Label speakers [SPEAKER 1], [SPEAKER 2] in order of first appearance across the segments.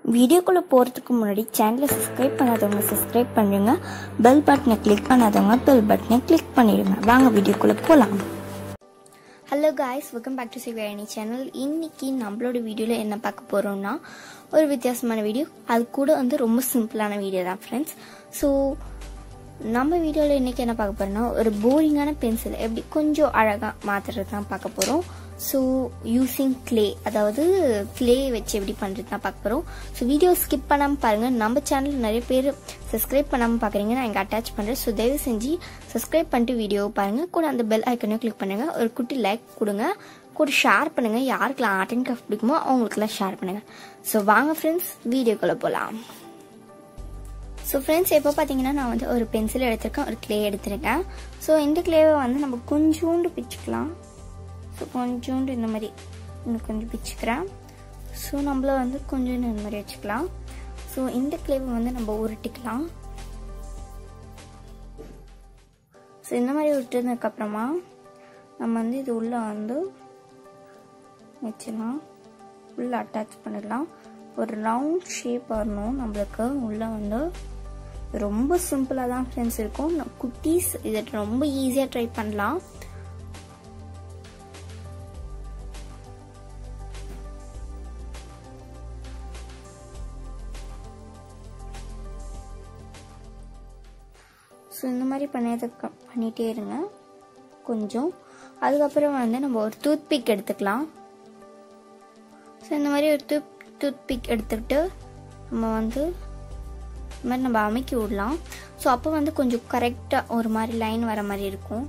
[SPEAKER 1] வீடியோக்குள்ளே போகிறதுக்கு முன்னாடி சேனலை சப்ஸ்கிரைப் பண்ணாதவங்க சப்ஸ்கிரைப் பண்ணுங்க பெல் பட்டனை கிளிக் பண்ணாதவங்க பெல் பட்டனை கிளிக் பண்ணிடுங்க வாங்க வீடியோக்குள்ளே போகலாம் hello guys welcome back to Sivarani channel இன்னைக்கு நம்மளோட வீடியோவில் என்ன பார்க்க போகிறோம்னா ஒரு வித்தியாசமான வீடியோ அது கூட வந்து ரொம்ப சிம்பிளான வீடியோ தான் ஃப்ரெண்ட்ஸ் ஸோ நம்ம வீடியோவில் இன்றைக்கி என்ன பார்க்க போகிறோம்னா ஒரு போரிங்கான பென்சில் எப்படி கொஞ்சம் அழகாக மாற்றுறது தான் பார்க்க போகிறோம் ஸோ யூஸிங் க்ளே அதாவது க்ளே வச்சு எப்படி பண்ணுறது தான் பார்க்க போகிறோம் ஸோ வீடியோ ஸ்கிப் பண்ணாமல் பாருங்கள் நம்ம சேனல் நிறைய பேர் சப்ஸ்கிரைப் பண்ணாமல் பார்க்குறீங்க நான் இங்கே அட்டாச் பண்ணுறேன் ஸோ தயவு செஞ்சு சப்ஸ்கிரைப் பண்ணிட்டு வீடியோ பாருங்கள் கூட அந்த பெல் ஐக்கனையும் கிளிக் பண்ணுங்கள் ஒரு குட்டி லைக் கொடுங்க கூட ஷேர் பண்ணுங்கள் யாருக்கெல்லாம் ஆர்ட் அண்ட் கிராஃப்ட் பிடிக்குமோ அவங்களுக்குலாம் ஷேர் பண்ணுங்கள் ஸோ வாங்க ஃப்ரெண்ட்ஸ் வீடியோக்குள்ளே போகலாம் ஸோ ஃப்ரெண்ட்ஸ் எப்போ பார்த்தீங்கன்னா நான் வந்து ஒரு பென்சில் எடுத்திருக்கேன் ஒரு க்ளே எடுத்திருக்கேன் ஸோ இந்த க்ளேவை வந்து நம்ம கொஞ்சோண்டு பிச்சுக்கலாம் ஸோ கொஞ்சோண்டு இந்த மாதிரி இன்னும் கொஞ்சம் பிச்சுக்கிறேன் ஸோ நம்மள வந்து கொஞ்சம் இந்த மாதிரி வச்சுக்கலாம் ஸோ இந்த க்ளேவை வந்து நம்ம உருட்டிக்கலாம் ஸோ இந்த மாதிரி விட்டுனதுக்கப்புறமா நம்ம வந்து இது உள்ளே வந்து வச்சிடலாம் உள்ளே அட்டாச் பண்ணிடலாம் ஒரு ரவுண்ட் ஷேப் வரணும் நம்மளுக்கு உள்ளே வந்து ரொம்ப சிம்பிளாக தான் ஃப்ரெண்ட்ஸ் இருக்கும் குட்டீஸ் இதை ரொம்ப ஈஸியாக ட்ரை பண்ணலாம் ஸோ இந்த மாதிரி பண்ணதுக்கு பண்ணிகிட்டே இருங்க கொஞ்சம் அதுக்கப்புறம் வந்து நம்ம ஒரு டூத் பிக் எடுத்துக்கலாம் ஸோ இந்த மாதிரி ஒரு டூத் டூத் பிக் எடுத்துக்கிட்டு நம்ம வந்து இந்த மாதிரி நம்ம அமைக்கி விடலாம் ஸோ அப்போ வந்து கொஞ்சம் கரெக்டாக ஒரு மாதிரி லைன் வர மாதிரி இருக்கும்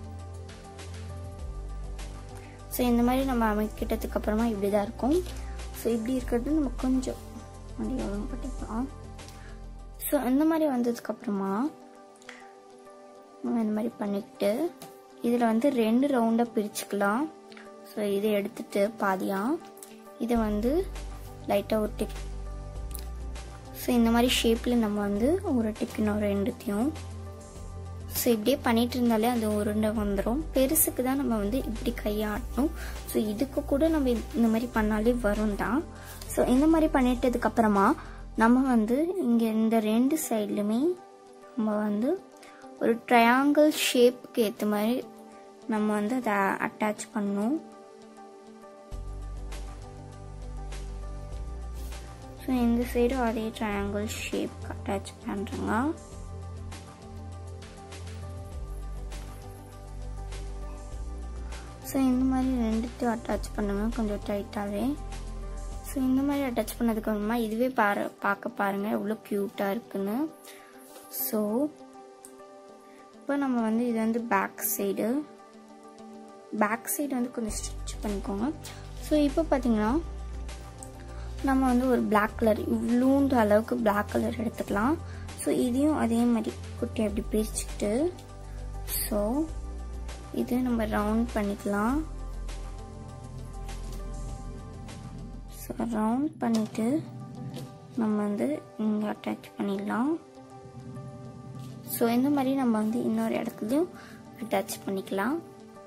[SPEAKER 1] ஸோ இந்த மாதிரி நம்ம அமைக்கிட்டதுக்கு அப்புறமா இப்படி தான் இருக்கும் ஸோ இப்படி இருக்கிறது நம்ம கொஞ்சம் அப்படி ஒழுங்குபட்டுக்கலாம் ஸோ இந்த மாதிரி வந்ததுக்கப்புறமா நம்ம இந்த மாதிரி பண்ணிக்கிட்டு இதில் வந்து ரெண்டு ரவுண்டாக பிரிச்சுக்கலாம் ஸோ இதை எடுத்துட்டு பாதியாக இதை வந்து லைட்டாக ஒரு டிக் ஸோ இந்த மாதிரி ஷேப்பில் நம்ம வந்து உருட்டிக்கணும் ரெண்டுத்தையும் ஸோ இப்படியே பண்ணிட்டு இருந்தாலே அது உருண்டை வந்துடும் பெருசுக்கு தான் நம்ம வந்து இப்படி கையாட்டணும் ஸோ இதுக்கு கூட நம்ம இந்த மாதிரி பண்ணாலே வரும் தான் ஸோ இந்த மாதிரி பண்ணிட்டதுக்கப்புறமா நம்ம வந்து இங்கே இந்த ரெண்டு சைட்லையுமே நம்ம வந்து ஒரு ட்ரையாங்கிள் ஷேப்புக்கு ஏற்ற மாதிரி நம்ம வந்து அதை அட்டாச் பண்ணணும் ஸோ இந்த சைடும் அதே ட்ரையாங்கிள் ஷேப் அட்டாச் பண்ணுறேங்க ஸோ இந்த மாதிரி ரெண்டுத்தையும் அட்டாச் பண்ணுங்க கொஞ்சம் டைட்டாகவே ஸோ இந்த மாதிரி அட்டாச் பண்ணதுக்கு அப்புறமா இதுவே பாரு பார்க்க பாருங்கள் எவ்வளோ க்யூட்டாக இருக்குன்னு ஸோ இப்போ நம்ம வந்து இது வந்து பேக் சைடு பேக் சைடு வந்து கொஞ்சம் ஸ்டிச் பண்ணிக்கோங்க ஸோ இப்போ பார்த்தீங்கன்னா நம்ம வந்து ஒரு பிளாக் கலர் இவ்வளோன்ற அளவுக்கு பிளாக் கலர் எடுத்துக்கலாம் ஸோ இதையும் அதே மாதிரி குட்டி அப்படி பிரிச்சுக்கிட்டு ஸோ இது நம்ம ரவுண்ட் பண்ணிக்கலாம் ஸோ ரவுண்ட் பண்ணிவிட்டு நம்ம வந்து இங்கே அட்டாச் பண்ணிடலாம் ஸோ இந்த மாதிரி நம்ம வந்து இன்னொரு இடத்துலையும் அட்டாச் பண்ணிக்கலாம்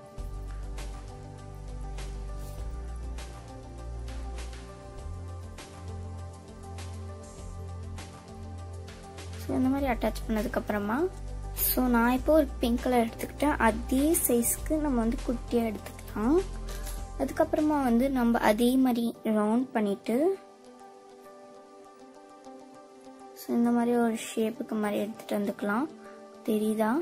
[SPEAKER 1] ஸோ இந்த மாதிரி அட்டாச் பண்ணதுக்கப்புறமா ஸோ நான் இப்போ ஒரு பிங்க் கலர் எடுத்துக்கிட்டேன் அதே சைஸ்க்கு நம்ம வந்து குட்டியாக எடுத்துக்கலாம் அதுக்கப்புறமா வந்து நம்ம அதே மாதிரி ரவுண்ட் பண்ணிவிட்டு ஸோ இந்த மாதிரி ஒரு ஷேப்புக்கு மாதிரி எடுத்துகிட்டு வந்துக்கலாம் தெரியுதா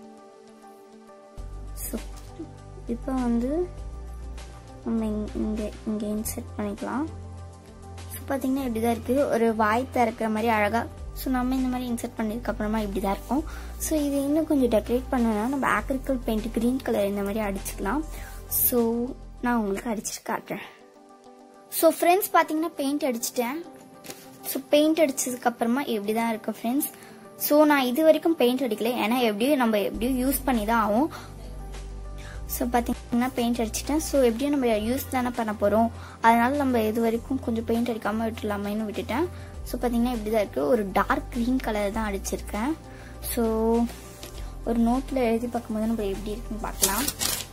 [SPEAKER 1] ஸோ இப்போ வந்து நம்ம இங்கே இங்கே இன்செர்ட் பண்ணிக்கலாம் ஸோ பார்த்தீங்கன்னா இப்படி தான் இருக்குது ஒரு வாய் திறக்கிற மாதிரி அழகாக ஸோ நம்ம இந்த மாதிரி இன்செர்ட் பண்ணதுக்கப்புறமா இப்படி தான் இருக்கும் ஸோ இது இன்னும் கொஞ்சம் டெக்கரேட் பண்ணனா நம்ம ஆக்ரிக்கல் பெயிண்ட் க்ரீன் கலர் இந்த மாதிரி அடிச்சுக்கலாம் ஸோ நான் உங்களுக்கு அடிச்சுட்டு காட்டுறேன் ஸோ ஃப்ரெண்ட்ஸ் பார்த்தீங்கன்னா பெயிண்ட் அடிச்சிட்டேன் ஸோ பெயிண்ட் அடிச்சதுக்கப்புறமா இப்படி தான் இருக்குது ஃப்ரெண்ட்ஸ் ஸோ நான் இது வரைக்கும் பெயிண்ட் அடிக்கல ஏன்னா எப்படியும் நம்ம எப்படியும் யூஸ் பண்ணி தான் ஆகும் ஸோ பார்த்தீங்கன்னா பெயிண்ட் அடிச்சிட்டேன் ஸோ எப்படியும் நம்ம யூஸ் தானே பண்ண போகிறோம் அதனால நம்ம இது வரைக்கும் கொஞ்சம் பெயிண்ட் அடிக்காமல் விட்டுலாமேன்னு விட்டுட்டேன் ஸோ பார்த்தீங்கன்னா இப்படி தான் இருக்குது ஒரு டார்க் க்ரீன் கலர் தான் அடிச்சிருக்கேன் ஸோ ஒரு நோட்டில் எழுதி பார்க்கும்போது நம்ம எப்படி இருக்குன்னு பார்க்கலாம்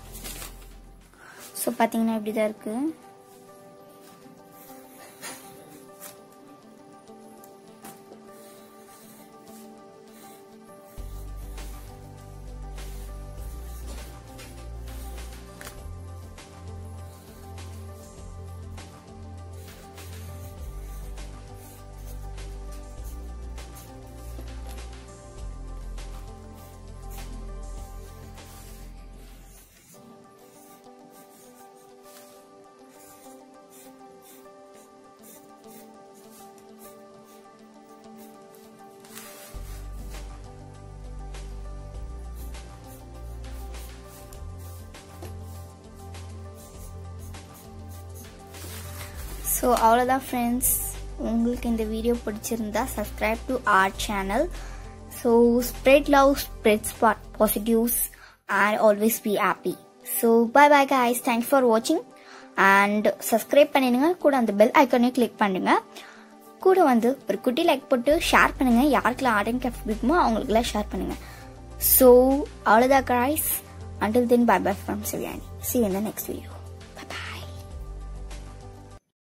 [SPEAKER 1] ஸோ பார்த்தீங்கன்னா இப்படி தான் இருக்குது ஸோ அவ்வளோதான் ஃப்ரெண்ட்ஸ் உங்களுக்கு இந்த வீடியோ பிடிச்சிருந்தா subscribe to our channel so spread love spread spot positives and always be happy so bye bye guys thanks for வாட்சிங் அண்ட் சப்ஸ்கிரைப் பண்ணிடுங்க கூட அந்த பெல் ஐக்கானையும் கிளிக் பண்ணுங்க கூட வந்து ஒரு குட்டி லைக் போட்டு ஷேர் பண்ணுங்க யாருக்கெல்லாம் ஆர்ட் அண்ட் கிராஃப்ட் பிடிக்குமோ அவங்களுக்குலாம் ஷேர் பண்ணுங்க ஸோ அவ்வளோதான் guys until then bye bye from Sivyani see you in the next video